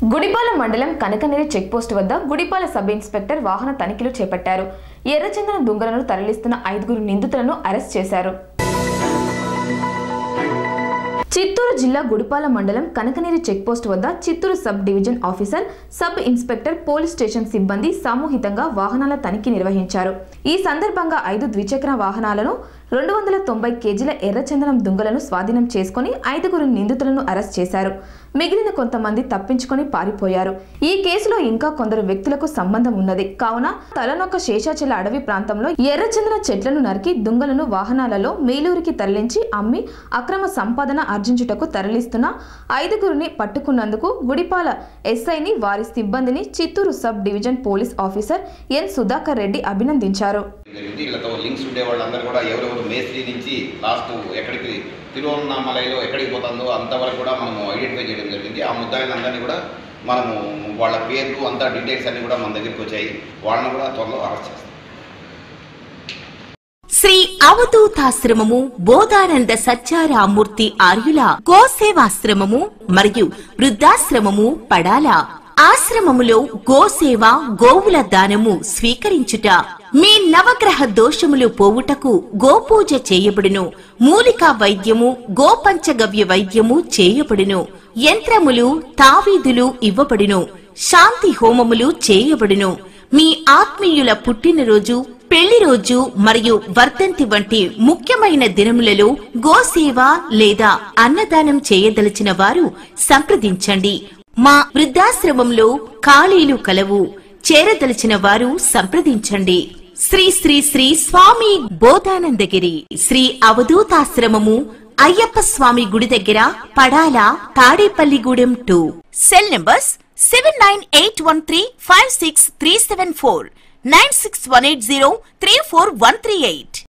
గుడిపాల మండలం కనకనేరి చెక్పోస్ట్ వద్ద Gudipala sub inspector వాహన తనిఖీలు చేపట్టారు ఎర్రచందన దుంగలను తరలిస్తున్న ఐదుగురు నిందితులను అరెస్ట్ చేశారు చిత్తూరు జిల్లా గుడిపాల మండలం కనకనేరి చెక్పోస్ట్ వద్ద Chittoor sub division officer sub inspector police station సిబ్బంది సామూహికంగా వాహనాల తనిఖీ నిర్వహించారు ఈ సందర్భంగా ఐదు ద్విచక్ర వాహనాలను రెండు వందల తొంభై కేజీల ఎర్రచందనం దుంగలను స్వాధీనం చేసుకుని ఐదుగురు నిందితులను అరెస్ట్ చేశారు మిగిలిన కొంతమంది తప్పించుకొని పారిపోయారు ఈ కేసులో ఇంకా కొందరు వ్యక్తులకు సంబంధం ఉన్నది కావున తలనొక్క శేషాచల అడవి ప్రాంతంలో ఎర్రచందన చెట్లను నరికి దుంగలను వాహనాలలో మేలూరికి తరలించి అమ్మి అక్రమ సంపాదన ఆర్జించుటకు తరలిస్తున్న ఐదుగురిని పట్టుకున్నందుకు గుడిపాల ఎస్ఐని వారి సిబ్బందిని Chittoor sub division police officer N Sudhakar Reddy అభినందించారు జరిగింది వీళ్ళతో లింక్స్ ఉండే వాళ్ళందరూ కూడా ఎవరెవరు మేస్త్రి నుంచి లాస్ట్ ఎక్కడికి తిరువన్నామలైలో ఎక్కడికి పోతుందో అంతవరకు కూడా మనము ఐడెంటిఫై చేయడం జరిగింది ఆ ముద్దాయిలందరినీ కూడా మనము వాళ్ళ పేర్లు అంతా డీటెయిల్స్ అన్నీ కూడా మన దగ్గరికి వచ్చాయి వాళ్ళని కూడా త్వరలో అరెస్ట్ చేస్తాం శ్రీ అవధూతాశ్రమము బోధానంద సత్యారామూర్తి ఆర్యుల గోసేవాశ్రమము మరియు వృద్ధాశ్రమము పడాల ఆశ్రమములో గోసేవ గోవుల దానము స్వీకరించుట మీ నవగ్రహ దోషములు పోవుటకు గోపూజ చేయబడును మూలికా వైద్యము గోపంచగవ్య వైద్యము చేయబడును యంత్రములు తావీదులు ఇవ్వబడును శాంతి హోమములు చేయబడును మీ ఆత్మీయుల పుట్టినరోజు పెళ్లి రోజు మరియు వర్ధంతి వంటి ముఖ్యమైన దినములలో గోసేవ లేదా అన్నదానం చేయదలిచిన వారు సంప్రదించండి మా వృద్ధాశ్రమంలో ఖాళీలు కలవు చేరదలిచిన వారు సంప్రదించండి శ్రీ శ్రీ శ్రీ స్వామి బోధానందగిరి శ్రీ అవధూతాశ్రమము అయ్యప్ప స్వామి గుడి దగ్గర Padala Tadepalligudem two cell numbers seven nine eight one three five six three seven four nine six one eight zero three four one three eight